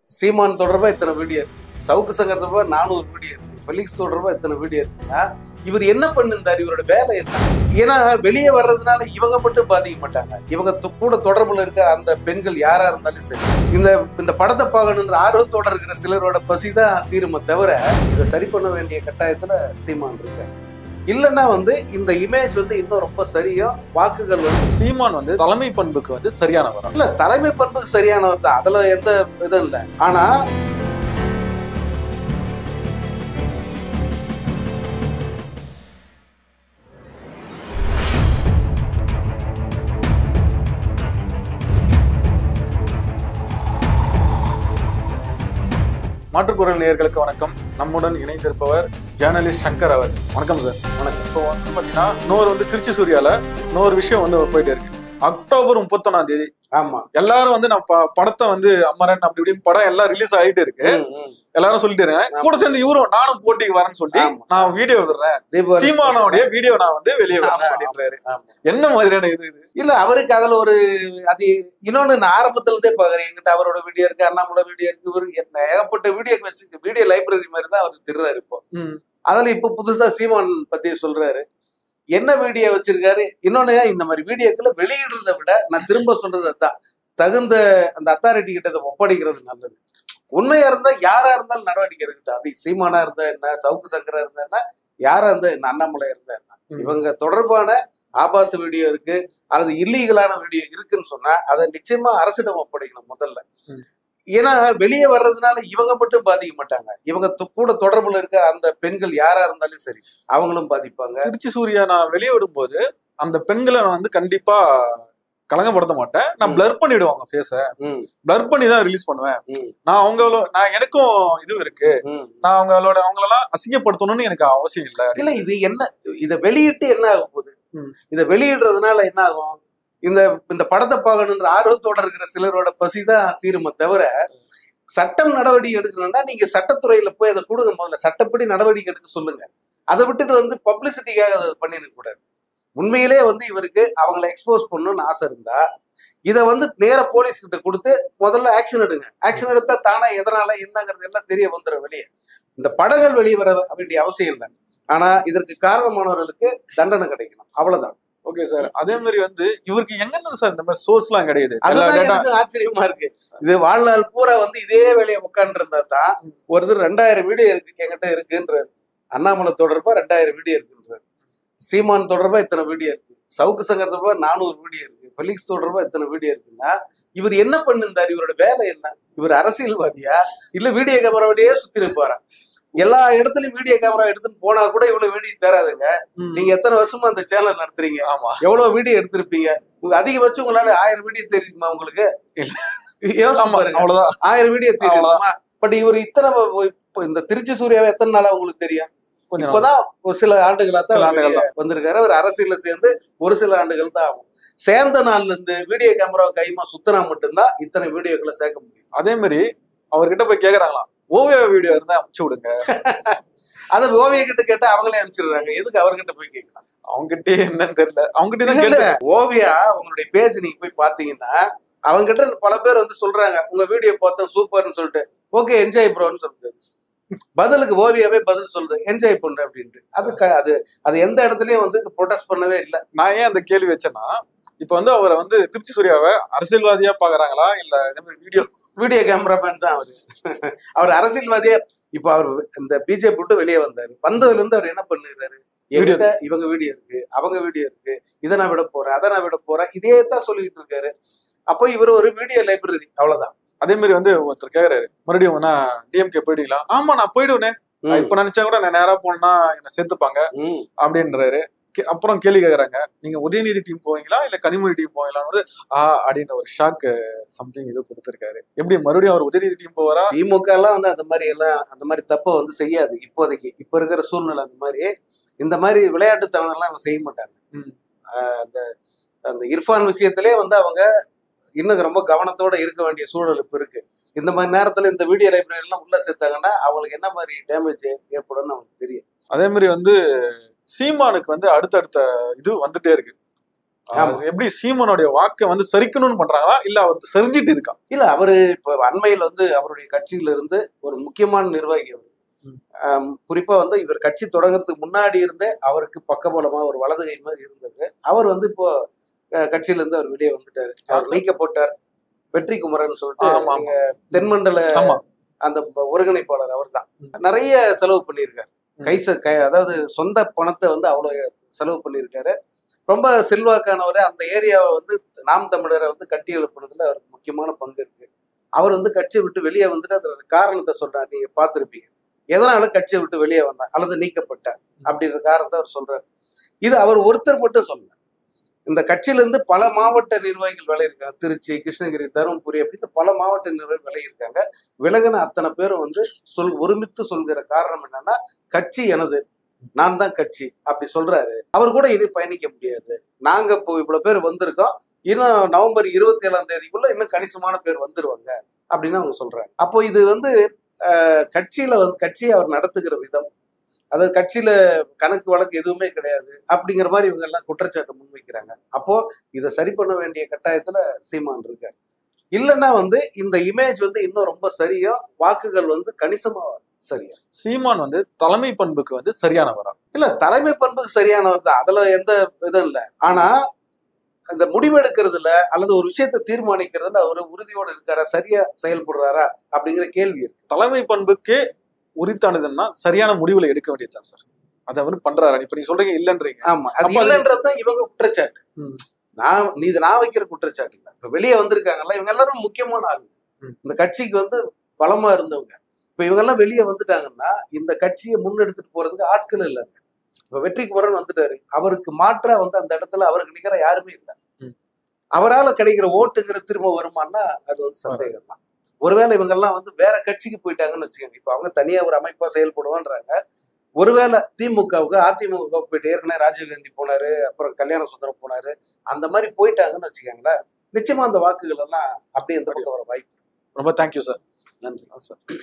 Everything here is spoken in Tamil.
சீமான் தொடர்பா இத்தனை வீடியோ இருக்கு சவுக்கு சங்கர் தொடர்பா நானூறு வீடியோ இருக்கு ஃபெலிக்ஸ் தொடர்பா இத்தனை வீடியோ இருக்குன்னா இவர் என்ன பண்ணிருந்தார் இவரோட வேலை என்ன ஏன்னா வெளியே வர்றதுனால இவங்க மட்டும் பாதிக்க மாட்டாங்க இவங்க து- கூட தொடர்புல இருக்க அந்த பெண்கள் யாரா இருந்தாலும் சரி இந்த இந்த படத்தை பார்க்கணுன்ற ஆர்வத்தோட இருக்கிற சிலரோட பசி தான் தீருமே தவிர இதை சரி பண்ண வேண்டிய கட்டாயத்துல சீமான் இருக்காரு இல்லைன்னா வந்து இந்த இமேஜ் வந்து இன்னும் ரொம்ப சரியா வாக்குகள் வந்து சீமான் வந்து தலைமை பண்புக்கு வந்து சரியானவர் இல்ல தலைமை பண்புக்கு சரியானவர் தான் அதுல எந்த இதுவும் இல்லை ஆனா மாற்றுக்குரல் நேயர்களுக்கு வணக்கம் நம்முடன் இணைந்திருப்பவர் ஜேர்னலிஸ்ட் சங்கர் அவர் வணக்கம் சார் வணக்கம் இப்போ வந்து பாத்தீங்கன்னா இன்னொரு வந்து திருச்சி சூர்யால இன்னொரு விஷயம் வந்து போயிட்டே இருக்கு அக்டோபர் முப்பத்தொன்னாம் தேதி ஆமா எல்லாரும் வந்து நம்ம ப- படத்தை வந்து அமரன் அப்படி இப்படின்னு படம் எல்லாம் ரிலீஸ் ஆயிட்டு இருக்கு ம், ம். எல்லாரும் சொல்லிட்டு இருக்காங்க கூட சேர்ந்து இவரும் நானும் போட்டிக்கு வரேன்னு சொல்லி ஆமா. நான் வீடியோ விடுறேன் தீபாவளி சீமானோடைய வீடியோ நான் வந்து வெளியே ஆமா, விடுறேன் அப்படின்றாரு ஆமா. என்ன மாதிரியான இது இது இல்ல அவருக்கு அதுல ஒரு அது இன்னொன்னு நான் ஆரம்பத்துல இருந்தே பாக்குறேன் என்கிட்ட அவரோட வீடியோ இருக்கு அண்ணாமலை வீடியோ இருக்கு இவரு என்ன ஏகப்பட்ட வீடியோ வச்சு வீடியோ லைப்ரரி மாதிரி தான் அவர் திருறாரு இப்போ ம். அதுல இப்ப புதுசா சீமான் பத்தி சொல்றாரு என்ன வீடியோ வச்சிருக்காரு இன்னொன்னு இந்த மாதிரி வீடியோக்களை வெளியிடுறதை விட நான் திரும்ப சொல்றது அதான் தகுந்த அந்த அத்தாரிட்டி கிட்ட இதை ஒப்படைக்கிறது நல்லது உண்மையா இருந்தா யாரா இருந்தாலும் நடவடிக்கை எடுக்கட்டும் அது சீமானா இருந்தா என்ன சவுக்கு சங்கரா இருந்தா என்ன யாரா இருந்தா என்ன அண்ணாமலை இருந்தா என்ன ம். இவங்க தொடர்பான ஆபாச வீடியோ இருக்கு அல்லது இல்லீகலான வீடியோ இருக்குன்னு சொன்னா அதை நிச்சயமா அரசிடம் ஒப்படைக்கணும் முதல்ல ம். ஏன்னா வெளியே வர்றதுனால இவங்க மட்டும் பாதிக்க மாட்டாங்க இவங்க து- கூட தொடர்புல இருக்க அந்த பெண்கள் யாரா இருந்தாலும் சரி அவங்களும் பாதிப்பாங்க திருச்சி சூர்யா நான் வெளியே விடும்போது அந்த பெண்களை நான் வந்து கண்டிப்பா கலங்கப்படுத்த மாட்டேன் நான் ம். பிளர் பண்ணிடுவாங்க ஃபேஸ ம், பிளர் பண்ணி தான் ரிலீஸ் பண்ணுவேன் ம், நான் அவங்களோ நான் எனக்கும் இது இருக்கு ம். நான் அவங்களோட அவங்களெல்லாம் அசிங்கப்படுத்தணும்னு எனக்கு அவசியம் இல்ல இல்ல இது என்ன இத வெளியிட்டு என்ன ஆக போகுது ம். இத வெளியிடுறதுனால என்ன ஆகும் இந்த இந்த படத்தை பார்க்கணுன்ற ஆர்வத்தோட இருக்கிற சிலரோட பசி தான் தீருமே தவிர சட்டம் நடவடிக்கை எடுக்கணும்னா நீங்க சட்டத்துறையில போய் அதை கொடுங்க முதல்ல சட்டப்படி நடவடிக்கை எடுக்க சொல்லுங்க அதை விட்டுட்டு வந்து பப்ளிசிட்டிக்காக அதை பண்ணிட கூடாது உண்மையிலே வந்து இவருக்கு அவங்கள எக்ஸ்போஸ் பண்ணணும்னு ஆசை இருந்தா இதை வந்து நேர போலீஸ் கிட்ட கொடுத்து முதல்ல ஆக்ஷன் எடுங்க ஆக்ஷன் எடுத்தா தானா எதனால என்னங்கிறது எல்லாம் தெரிய வந்துடும் வெளியே இந்த படங்கள் வெளியே வர வேண்டிய அவசியம் இல்லை ஆனா இதற்கு காரணமானவர்களுக்கு தண்டனை கிடைக்கணும் அவ்வளவுதான் ஓகே சார் அதே மாதிரி வந்து இவருக்கு எங்க இருந்து சார் இந்த மாதிரி சோர்ஸ் எல்லாம் கிடையாது எல்லா அதுதான் டேட்டா எனக்கு ஆச்சரியமா இருக்கு இது வாழ்நாள் பூரா வந்து இதே வேலையை உட்கார்ந்து இருந்தா தான் ஒருத்தர் ரெண்டாயிரம் வீடியோ இருக்கு என்கிட்ட இருக்குன்றாரு அண்ணாமலை தொடர்பா ரெண்டாயிரம் வீடியோ இருக்குன்றாரு சீமான் தொடர்பா இத்தனை வீடியோ இருக்கு சவுக்கு சங்கர் தொடர்பா நானூறு வீடியோ இருக்கு ஃபெலிக்ஸ் தொடர்பா இத்தனை வீடியோ இருக்குன்னா இவர் என்ன பண்ணிருந்தார் இவரோட வேலை என்ன இவர் அரசியல்வாதியா இல்ல வீடியோ கேமராவிலேயே சுத்தி இருப்பாரா எல்லா இடத்துலயும் வீடியோ கேமரா எடுத்துன்னு போனா கூட இவ்வளவு வீடியோ தராதுங்க ம். நீங்க எத்தனை வருஷமா அந்த சேனல் நடத்துறீங்க ஆமா எவ்வளவு வீடியோ எடுத்திருப்பீங்க உங்க அதிகபட்சம் உங்களால ஆயிரம் வீடியோ தெரியுமா உங்களுக்கு யோசிச்சு ஆமா பாருங்க அவ்வளவுதான் ஆயிரம் வீடியோ தெரியுமா பட் இவர் இத்தனை வ- இப்போ இந்த திருச்சி சூர்யாவை எத்தனை நாளா உங்களுக்கு தெரியும் கொஞ்சம் நாள். இப்பதான் ஒரு சில ஆண்டுகளா சில தான் ஆண்டுகள் வெளியே வந்திருக்காரு அவர் அரசியல்ல சேர்ந்து ஒரு சில ஆண்டுகள் தான் ஆகும் சேர்ந்த நாள்ல இருந்து வீடியோ கேமரா கைமா சுத்தினா மட்டும்தான் இத்தனை வீடியோக்களை சேர்க்க முடியும் அதே மாதிரி அவர்கிட்ட போய் கேக்குறாங்களாம் ஓவிய வீடியோ இருந்தா அமுச்சு விடுங்க அதை ஓவிய கிட்ட கேட்டா அவங்களே அனுப்பிச்சிடுறாங்க எதுக்கு அவர்கிட்ட போய் கேட்கலாம் அவங்ககிட்ட என்னன்னு தெரியல அவங்ககிட்ட தான் இல்ல, கேட்டு இல்ல. ஓவியா உங்களுடைய பேஜ் நீங்க போய் பாத்தீங்கன்னா அவங்க கிட்ட பல பேர் வந்து சொல்றாங்க உங்க வீடியோ பார்த்தா சூப்பர்னு சொல்லிட்டு ஓகே என்ஜாய் ப்ரோன்னு சொல்லுது பதிலுக்கு ஓவியாவே பதில் சொல்லுது என்ஜாய் பண்ணு அப்படின்ட்டு அது க- அது அது எந்த இடத்துலயும் வந்து ப்ரொடெஸ்ட் பண்ணவே இல்லை நான் ஏன் அந்த கேள்வி வச்சேன்னா இப்ப வந்து அவரை வந்து திருச்சி சூர்யாவை அரசியல்வாதியா பாக்குறாங்களா இல்ல இதே மாதிரி வீடியோ வீடியோ கேமராமேன் தான் அவரு அவர் அரசியல்வாதியே இப்போ அவர் இந்த பிஜேபி விட்டு வெளியே வந்தாரு வந்ததுல இருந்து அவர் என்ன பண்ணிடுறாரு என்கிட்ட இவங்க வீடியோ இருக்கு அவங்க வீடியோ இருக்கு இதை நான் விட போறேன் அதை நான் விட போறேன் இதே தான் சொல்லிட்டு இருக்காரு அப்போ இவர் ஒரு வீடியோ லைப்ரரி அவ்வளவுதான் அதே மாதிரி வந்து ஒருத்தர் கேக்குறாரு மறுபடியும் நான் டிஎம்கே போயிடுங்களா ஆமா நான் போயிடுவேனே நான் இப்ப நினைச்சா கூட நான் நேரா போனா என்ன சேர்த்துப்பாங்க ம். அப்படின்றாரு கே- அப்புறம் கேள்வி கேக்குறாங்க நீங்க உதயநிதி டீம் போவீங்களா இல்ல கனிமொழி டீம் போவீங்களான்னு வந்து, ஆ அப்படின்னு ஒரு ஷாக் சம்திங் இது கொடுத்திருக்காரு எப்படி மறுபடியும் அவர் உதயநிதி டீம் போவாரா திமுக எல்லாம் வந்து அந்த மாதிரி எல்லாம் அந்த மாதிரி தப்பை வந்து செய்யாது இப்போதைக்கு இப்ப இருக்கிற சூழ்நிலை அந்த மாதிரி இந்த மாதிரி விளையாட்டுத்தனம் எல்லாம் அவங்க செய்ய மாட்டாங்க ம். ஆஹ் அந்த அந்த இர்ஃபான் விஷயத்திலே வந்து அவங்க இன்னும் ரொம்ப கவனத்தோட இருக்க வேண்டிய சூழல் இப்ப இருக்கு இந்த மாதிரி நேரத்துல இந்த வீடியோ லைப்ரரி எல்லாம் உள்ள சேர்த்தாங்கன்னா அவங்களுக்கு என்ன மாதிரி டேமேஜ் ஏற்படும்னு அவங்களுக்கு தெரியும் அதே மாதிரி வந்து சீமானுக்கு வந்து அடுத்தடுத்த இது வந்துட்டே இருக்கு ஆமா. அது எப்படி சீமானுடைய வாக்கை வந்து சரிக்கணும்னு பண்றாங்களா இல்ல அவர் செறிஞ்சிட்டு இருக்கா இல்ல அவரு இப்ப அண்மையில் வந்து அவருடைய கட்சியில இருந்து ஒரு முக்கியமான நிர்வாகி அவர் ம். ஆம், குறிப்பா வந்து இவர் கட்சி தொடங்குறதுக்கு முன்னாடி இருந்தே அவருக்கு பக்கபலமா ஒரு வலதுகை மாதிரி இருந்தது அவர் வந்து இப்போ அஹ், கட்சியில இருந்து அவர் வெளியே வந்துட்டாரு அவர் சார். நீக்கப்பட்டார் வெற்றி குமரன் சொல்லிட்டு ஆமா, ஆமா. நீங்க தென்மண்டல ஆமா அந்த ப- ஒருங்கிணைப்பாளர் அவர்தான் ம். நிறைய செலவு பண்ணியிருக்காரு ம். கைச கை அதாவது சொந்த பணத்தை வந்து அவ்வளவு செலவு பண்ணியிருக்காரு ரொம்ப செல்வாக்கானவர் அந்த ஏரியாவை வந்து நாம் தமிழரை வந்து கட்டி எழுப்புனதுல அவருக்கு முக்கியமான பங்கு இருக்கு அவர் வந்து கட்சியை விட்டு வெளியே வந்துட்டு அதோட காரணத்தை சொல்றாரு நீங்க பார்த்திருப்பீங்க எதனால கட்சியை விட்டு வெளியே வந்தார் அல்லது நீக்கப்பட்டார் அப்படின்ற காரணத்தை அவர் சொல்றாரு இது அவர் ஒருத்தர் மட்டும் சொல்லல இந்த கட்சியில இருந்து பல மாவட்ட நிர்வாகிகள் விலகிருக்காங்க திருச்சி கிருஷ்ணகிரி தருமபுரி அப்படின்னு பல மாவட்ட நிர்வாகிகள் விலகிருக்காங்க விலகின அத்தனை பேரும் வந்து சொல் ஒருமித்து சொல்கிற காரணம் என்னன்னா கட்சி எனது நான் தான் கட்சி அப்படி சொல்றாரு அவர் கூட இனி பயணிக்க முடியாது நாங்க இப்போ இவ்வளவு பேர் வந்திருக்கோம் இன்னும் நவம்பர் இருபத்தி ஏழாம் தேதிக்குள்ள இன்னும் கணிசமான பேர் வந்துருவாங்க அப்படின்னு அவங்க சொல்றாங்க அப்போ இது வந்து அஹ், கட்சியில வந்து கட்சியை அவர் நடத்துகிற விதம் அதாவது கட்சியில கணக்கு வழக்கு எதுவுமே கிடையாது அப்படிங்கிற மாதிரி இவங்க எல்லாம் குற்றச்சாட்டு முன்வைக்கிறாங்க அப்போ இதை சரி பண்ண வேண்டிய கட்டாயத்துல சீமான் இருக்கார் இல்லைன்னா வந்து இந்த இமேஜ் வந்து இன்னும் ரொம்ப சரியா வாக்குகள் வந்து கணிசமா சரியா சீமான் வந்து தலைமை பண்புக்கு வந்து சரியானவரா இல்ல தலைமை பண்புக்கு சரியானவர் தான் அதுல எந்த இதுவும் இல்லை ஆனா இந்த முடிவெடுக்கிறதுல அல்லது ஒரு விஷயத்தை தீர்மானிக்கிறதுல அவர் உறுதியோடு இருக்காரா சரியா செயல்படுறாரா அப்படிங்கிற கேள்வி இருக்கு தலைமை பண்புக்கே உரித்தானதுன்னா சரியான முடிவுல எடுக்க வேண்டியதுதான் சார் அதை வந்து பண்றாரு இப்ப நீங்க சொல்றீங்க இல்லன்றீங்க ஆமா அது அப்ப அது- இல்லைன்றதுதான் இவங்க குற்றச்சாட்டு ம். நான் நீ இது நான் வைக்கிற குற்றச்சாட்டு இல்ல இப்ப வெளியே வந்திருக்காங்கல்ல இவங்க எல்லாரும் முக்கியமான ஆளுங்க ம். இந்த கட்சிக்கு வந்து பலமா இருந்தவங்க இப்ப இவங்க எல்லாம் வெளியே வந்துட்டாங்கன்னா இந்த கட்சியை முன்னெடுத்துட்டு போறதுக்கு ஆட்கள் இல்லைங்க இப்ப வெற்றி குமரன் வந்துட்டாரு அவருக்கு மாற்றா வந்து அந்த இடத்துல அவருக்கு நிக்கிற யாருமே இல்லை ம். அவரால கிடைக்கிற ஓட்டுங்கிற திரும்ப வருமானா அது வந்து சந்தேகம் தான் ஒருவேளை இவங்க எல்லாம் வந்து வேற கட்சிக்கு போயிட்டாங்கன்னு வச்சுக்கோங்க இப்ப அவங்க தனியா ஒரு அமைப்பா செயல்படுவான்றாங்க ஒருவேளை திமுகவுக்கு அதிமுகவுக்கு போயிட்டு ஏற்கனவே ராஜீவ்காந்தி போனாரு அப்புறம் கல்யாண சுந்தரம் போனாரு அந்த மாதிரி போயிட்டாங்கன்னு வச்சுக்கோங்களேன் நிச்சயமா அந்த வாக்குகள் எல்லாம் அப்படியே அந்த பக்கம் வர வாய்ப்பு ரொம்ப தேங்க்யூ சார் நன்றி சார்